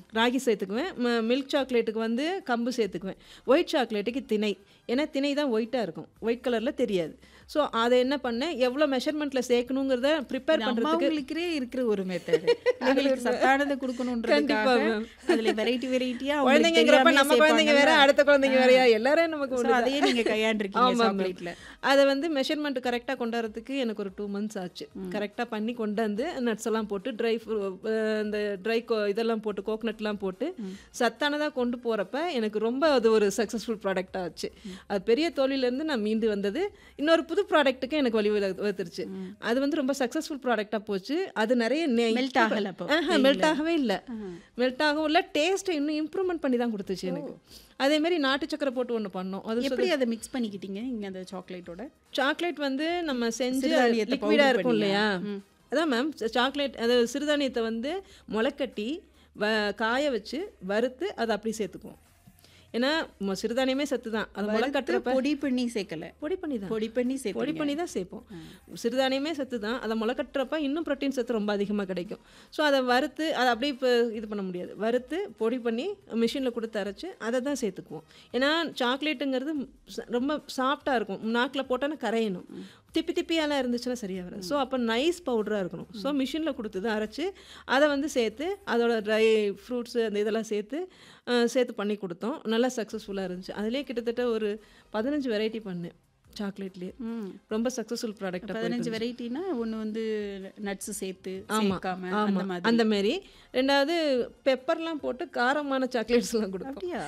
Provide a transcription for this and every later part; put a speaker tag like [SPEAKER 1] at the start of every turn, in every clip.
[SPEAKER 1] Ragi சேர்த்துக்குவேன் milk சாக்லேட்டுக்கு வந்து கம்பு சேர்த்துக்குவேன் white சாக்லேட்டுக்கு திணை ஏன்னா திணை தான் ஒயிட்டாக இருக்கும் ஒயிட் கலரில் தெரியாது ஸோ அதை என்ன பண்ணேன் எவ்வளோ மெஷர்மெண்ட்டில் சேர்க்கணுங்கிறத ப்ரிப்பேர் பண்ணுறதுக்கு
[SPEAKER 2] அம்மாவுங்களுக்கே இருக்கிற ஒரு மெத்தட் எங்களுக்கு சத்தானதை கொடுக்கணுன்றதுக்காக
[SPEAKER 1] ma'am.
[SPEAKER 2] அதுல வெரைட்டி வெரைட்டியா
[SPEAKER 1] குழந்தைங்கிறப்ப நம்ம குழந்தைங்க வேற அடுத்த குழந்தைங்க வேறையா எல்லாரும் நமக்கு ஒன்று
[SPEAKER 2] அதையே நீங்க கையாண்டிருக்கீங்க சாக்லேட்ல
[SPEAKER 1] அதை வந்து மெஷர்மெண்ட் கரெக்டாக கொண்டு வரதுக்கு எனக்கு ஒரு டூ மந்த்ஸ் ஆச்சு கரெக்டாக பண்ணி கொண்டு வந்து நட்ஸ் எல்லாம் போட்டு ட்ரை இந்த ட்ரை இதெல்லாம் போட்டு கோகனட்லாம் போட்டு சத்தானதாக கொண்டு போகிறப்ப எனக்கு ரொம்ப அது ஒரு சக்ஸஸ்ஃபுல் ப்ராடக்ட் ஆச்சு அது பெரிய தோல்வியிலேருந்து நான் மீண்டு வந்தது இன்னொரு புது ப்ராடக்ட்டுக்கு எனக்கு வழி வகுத்துருச்சு அது வந்து ரொம்ப சக்ஸஸ்ஃபுல் ப்ராடக்டாக போச்சு அது நிறைய
[SPEAKER 2] மெல்ட் ஆகல அப்போ
[SPEAKER 1] மெல்ட் ஆகவே இல்லை மெல்ட் ஆகவும் இல்லை டேஸ்ட்டை இன்னும் இம்ப்ரூவ்மெண்ட் பண்ணி தான் கொடுத்துச்சு எனக்கு அதே மாதிரி நாட்டு சக்கரை போட்டு ஒன்று பண்ணோம் அது
[SPEAKER 2] எப்படி அதை மிக்ஸ் பண்ணிக்கிட்டீங்க இங்க அந்த சாக்லேட்டோட
[SPEAKER 1] சாக்லேட் வந்து நம்ம செஞ்சு
[SPEAKER 2] சிறுதானியத்தை
[SPEAKER 1] லிக்விடாக
[SPEAKER 2] powder
[SPEAKER 1] இருக்கும் இல்லையா
[SPEAKER 2] பண்ணியா?
[SPEAKER 1] அதான் மேம் சாக்லேட் அது சிறுதானியத்தை வந்து முளைக்கட்டி வ காய வச்சு வறுத்து அதை அப்படி சேர்த்துக்குவோம் ஏன்னா மொ- சிறுதானியமே சத்து தான் அது முளை கட்டுறப்ப
[SPEAKER 2] பொடி பண்ணி சேர்க்கல
[SPEAKER 1] பொடி பண்ணி தான்
[SPEAKER 2] பொடி பண்ணி
[SPEAKER 1] பொடி
[SPEAKER 2] சேர்ப்பீங்க
[SPEAKER 1] பண்ணி தான் சேர்ப்போம் சிறுதானியமே சத்து தான் அதை முளை கட்டுறப்ப இன்னும் ப்ரோட்டீன் சத்து ரொம்ப அதிகமாக கிடைக்கும் ஸோ அதை வறுத்து அதை அப்படியே இப்போ இது பண்ண முடியாது வறுத்து பொடி பண்ணி மிஷினில் கொடுத்து அரைச்சு அதை தான் சேர்த்துக்குவோம் ஏன்னா சாக்லேட்டுங்கிறது ச- ரொம்ப சாஃப்டாக இருக்கும் நாக்கில் போட்டோன்னா கரையணும் திப்பி திப்பியாலாம் இருந்துச்சுன்னா சரியாக வராது ஸோ அப்போ நைஸ் பவுடராக இருக்கணும் ஸோ மிஷினில் கொடுத்து தான் அரைச்சு அதை வந்து சேர்த்து அதோட ட்ரை ஃப்ரூட்ஸு அந்த இதெல்லாம் சேர்த்து அஹ், சேர்த்து பண்ணி கொடுத்தோம் நல்லா சக்ஸஸ்ஃபுல்லாக இருந்துச்சு அதுலேயே கிட்டத்தட்ட ஒரு பதினஞ்சு வெரைட்டி பண்ணேன் சாக்லேட்லேயே
[SPEAKER 2] ம்.
[SPEAKER 1] ரொம்ப சக்ஸஸ்ஃபுல் ப்ராடக்டாக
[SPEAKER 2] பதினஞ்சு வெரைட்டினா ஒண்ணு வந்து நட்ஸ் சேர்த்து
[SPEAKER 1] ஆமா
[SPEAKER 2] சேர்க்காம அந்த
[SPEAKER 1] ஆமா
[SPEAKER 2] மாதிரி
[SPEAKER 1] அந்த மாதிரி ரெண்டாவது பெப்பர்லாம் போட்டு காரமான சாக்லேட்ஸ்லாம் கொடுப்போம்
[SPEAKER 2] அப்படியா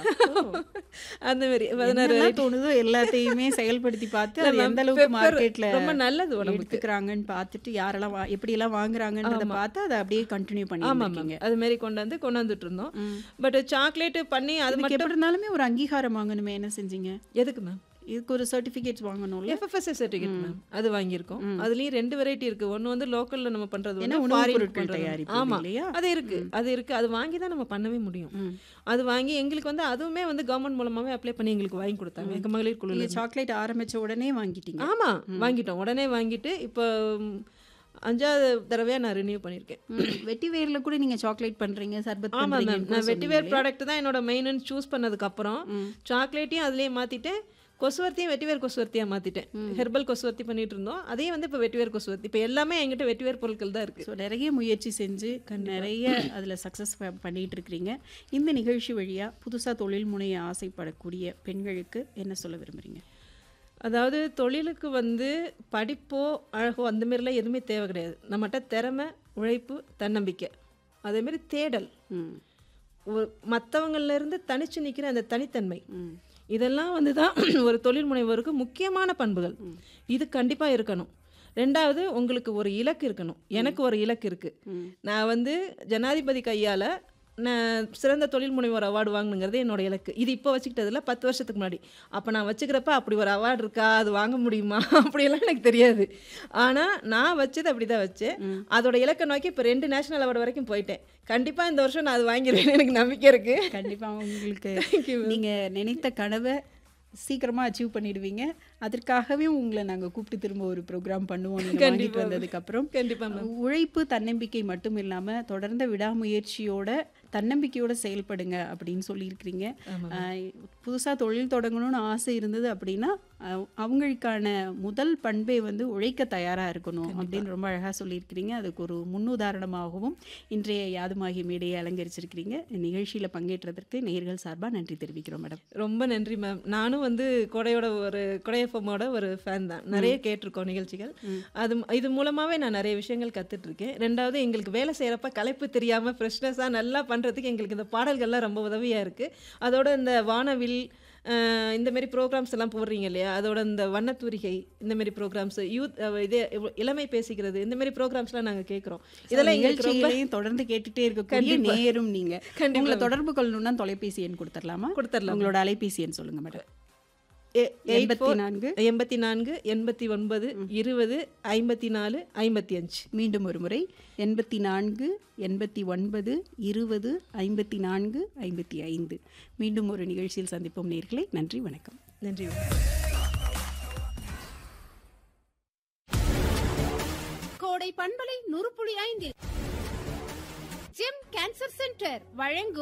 [SPEAKER 1] அந்த மாதிரி பதினாறு
[SPEAKER 2] என்னெல்லாம் தோணுதோ எல்லாத்தையுமே செயல்படுத்தி பார்த்து அது எந்த அளவுக்கு
[SPEAKER 1] pepper
[SPEAKER 2] மார்க்கெட்ல
[SPEAKER 1] ரொம்ப நல்லது உடம்புக்கு
[SPEAKER 2] எடுத்துக்கிறாங்கன்னு பார்த்துட்டு யாரெல்லாம் வா- எப்படி எல்லாம் வாங்குறாங்கன்றத பார்த்து அதை அப்படியே கண்டினியூ பண்ணி
[SPEAKER 1] ஆமா
[SPEAKER 2] இருக்கீங்க
[SPEAKER 1] மேம் அது மாதிரி கொண்டாந்து கொண்டாந்துட்டு இருந்தோம் பட் சாக்லேட் பண்ணி அது
[SPEAKER 2] அதுக்கு
[SPEAKER 1] மட்டும்
[SPEAKER 2] எப்படி இருந்தாலுமே ஒரு அங்கீகாரம் வாங்கணுமே என்ன செஞ்சீங்க
[SPEAKER 1] எதுக்கு மேம்
[SPEAKER 2] இதுக்கு ஒரு சர்டிபிகேட்ஸ் வாங்கணும்ல
[SPEAKER 1] எஃப்எஃப்எஸ்எஸ் சர்டிஃபிகேட் மேம் அது வாங்கியிருக்கோம் அதுலயும் ரெண்டு வெரைட்டி இருக்கு ஒன்னு வந்து லோக்கல்ல நம்ம பண்றது
[SPEAKER 2] ஏன்னா
[SPEAKER 1] ஒண்ணு
[SPEAKER 2] உணவுப்
[SPEAKER 1] foreign
[SPEAKER 2] பொருட்கள்
[SPEAKER 1] பண்றது ஒண்ணு.
[SPEAKER 2] தயாரிப்பு
[SPEAKER 1] ஆமா
[SPEAKER 2] இல்லையா?
[SPEAKER 1] அது இருக்கு அது இருக்கு அது வாங்கி தான் நம்ம பண்ணவே முடியும் அது வாங்கி எங்களுக்கு வந்து அதுவுமே வந்து கவர்மெண்ட் மூலமாவே அப்ளை பண்ணி எங்களுக்கு வாங்கி கொடுத்தாங்க எங்க மகளிர் குழுல
[SPEAKER 2] நீங்க சாக்லேட் ஆரம்பிச்ச உடனே வாங்கிட்டீங்க
[SPEAKER 1] ஆமா வாங்கிட்டோம் உடனே வாங்கிட்டு இப்போ ம், அஞ்சாவது தடவையா நான் ரினியூ பண்ணியிருக்கேன்
[SPEAKER 2] ம், வெட்டி வேர்ல கூட நீங்க சாக்லேட் பண்றீங்க சர்பத்
[SPEAKER 1] ஆமா மேம்
[SPEAKER 2] பண்றீங்க
[SPEAKER 1] நான் வெட்டிவேர் ப்ராடக்ட் தான் என்னோட மெயின்னு சூஸ் பண்ணதுக்கு அப்புறம் சாக்லேட்டையும் அதுலயே மாத்திட்டேன் கொசுவர்த்தியும் வெட்டிவேர் கொசுவர்த்தியா மாத்திட்டேன் ஹெர்பல் கொசுவர்த்தி பண்ணிட்டு இருந்தோம் அதே வந்து இப்போ வெட்டிவேர் கொசுவர்த்தி இப்போ எல்லாமே என்கிட்ட வெட்டிவேர் பொருட்கள் தான் இருக்கு
[SPEAKER 2] ஸோ நிறைய முயற்சி செஞ்சு நிறைய அதில் சக்ஸஸ் பண்ணிட்டு இருக்கிறீங்க இந்த நிகழ்ச்சி வழியா புதுசா தொழில் முனைய ஆசைப்படக்கூடிய பெண்களுக்கு என்ன சொல்ல விரும்புறீங்க
[SPEAKER 1] அதாவது தொழிலுக்கு வந்து படிப்போ அழகோ அந்த மாதிரிலாம் எதுவுமே தேவை கிடையாது நம்மகிட்ட திறமை உழைப்பு தன்னம்பிக்கை அதேமாரி தேடல்
[SPEAKER 2] ம்
[SPEAKER 1] ஒரு மற்றவங்கள்ல இருந்து தனிச்சு நிற்கிற அந்த தனித்தன்மை
[SPEAKER 2] ம்
[SPEAKER 1] இதெல்லாம் வந்து தான் ஒரு தொழில் முனைவோருக்கு முக்கியமான பண்புகள் இது கண்டிப்பாக இருக்கணும் ரெண்டாவது உங்களுக்கு ஒரு இலக்கு இருக்கணும் எனக்கு ஒரு இலக்கு இருக்குது நான் வந்து ஜனாதிபதி கையால் நான் சிறந்த தொழில் முனைவோர் அவார்டு வாங்கணுங்கிறது என்னோட இலக்கு இது இப்போ வச்சுக்கிட்டதில்ல பத்து வருஷத்துக்கு முன்னாடி அப்போ நான் வச்சுக்கிறப்ப அப்படி ஒரு அவார்டு இருக்கா அது வாங்க முடியுமா அப்படியெல்லாம் எனக்கு தெரியாது ஆனால் நான் வச்சது அப்படி தான் வச்சேன் அதோட இலக்கை நோக்கி இப்போ ரெண்டு நேஷனல் அவார்டு வரைக்கும் போயிட்டேன் கண்டிப்பாக இந்த வருஷம் நான் அது வாங்கிடுவேன்னு எனக்கு நம்பிக்கை இருக்குது
[SPEAKER 2] கண்டிப்பா உங்களுக்கு நீங்க நினைத்த கனவை சீக்கிரமா அச்சீவ் பண்ணிடுவீங்க அதற்காகவே உங்களை நாங்க கூப்பிட்டு திரும்ப ஒரு ப்ரோக்ராம் பண்ணுவோம் நீங்க வாங்கிட்டு வந்ததுக்கு அப்புறம்
[SPEAKER 1] கண்டிப்பாக
[SPEAKER 2] உழைப்பு தன்னம்பிக்கை மட்டும் இல்லாம தொடர்ந்த விடாமுயற்சியோட தன்னம்பிக்கையோட செயல்படுங்க அப்படின்னு சொல்லியிருக்கிறீங்க ஆஹ் புதுசா தொழில் தொடங்கணும்னு ஆசை இருந்தது அப்படின்னா அஹ் அவங்களுக்கான முதல் பண்பே வந்து உழைக்க தயாரா இருக்கணும் அப்படின்னு ரொம்ப அழகா சொல்லியிருக்கிறீங்க அதுக்கு ஒரு முன்னுதாரணமாகவும் இன்றைய யாதுமாகி மேடையை அலங்கரிச்சிருக்கிறீங்க நிகழ்ச்சியில பங்கேற்றதற்கு நேர்கள் சார்பா நன்றி தெரிவிக்கிறோம் மேடம்
[SPEAKER 1] ரொம்ப நன்றி மேம் நானும் வந்து கொடையோட ஒரு கொடையஃபமோட ஒரு ஃபேன் தான் நிறைய கேட்டிருக்கோம் நிகழ்ச்சிகள் அது இது மூலமாவே நான் நிறைய விஷயங்கள் கத்துட்டு இருக்கேன் ரெண்டாவது எங்களுக்கு வேலை செய்யறப்ப களைப்பு தெரியாம ஃப்ரெஷ்னஸாக நல்லா பண்றதுக்கு எங்களுக்கு இந்த பாடல்கள்லாம் ரொம்ப உதவியா இருக்கு அதோட இந்த வானவில் அஹ், இந்த மாதிரி ப்ரோக்ராம்ஸ் எல்லாம் போடுறீங்க இல்லையா அதோட இந்த வண்ணத்தூரிகை இந்த மாதிரி ப்ரோக்ராம்ஸ் யூத் இதே இளமை பேசிக்கிறது இந்த மாதிரி ப்ரோக்ராம்ஸ்லாம் நாங்கள் கேட்குறோம் இதெல்லாம் எங்களுக்கு ரொம்ப
[SPEAKER 2] நிகழ்ச்சிகளையும் தொடர்ந்து கேட்டுட்டே இருக்கக்கூடிய நேரும் நீங்க உங்களை தொடர்பு கொள்ளணும்னா தொலைபேசி எண் கொடுத்துடலாமா
[SPEAKER 1] கொடுத்துடலாம்.
[SPEAKER 2] உங்களோட அலைபேசி எண் சொல்லுங்க மேடம்
[SPEAKER 1] எ-
[SPEAKER 2] எண்பத்தி நான்கு
[SPEAKER 1] எண்பத்தி நான்கு எண்பத்தி ஒன்பது இருபது ஐம்பத்தி நாலு ஐம்பத்தி அஞ்சு
[SPEAKER 2] மீண்டும் ஒரு முறை எண்பத்தி நான்கு எண்பத்தி ஒன்பது இருபது ஐம்பத்தி நான்கு ஐம்பத்தி ஐந்து மீண்டும் ஒரு நிகழ்ச்சியில் சந்திப்போம் நேர்களை நன்றி வணக்கம்
[SPEAKER 1] நன்றி
[SPEAKER 3] கோடை பண்பலை நூறு புள்ளி ஐந்தில் ஜெம் கேன்சர் சென்டர் வழங்கும்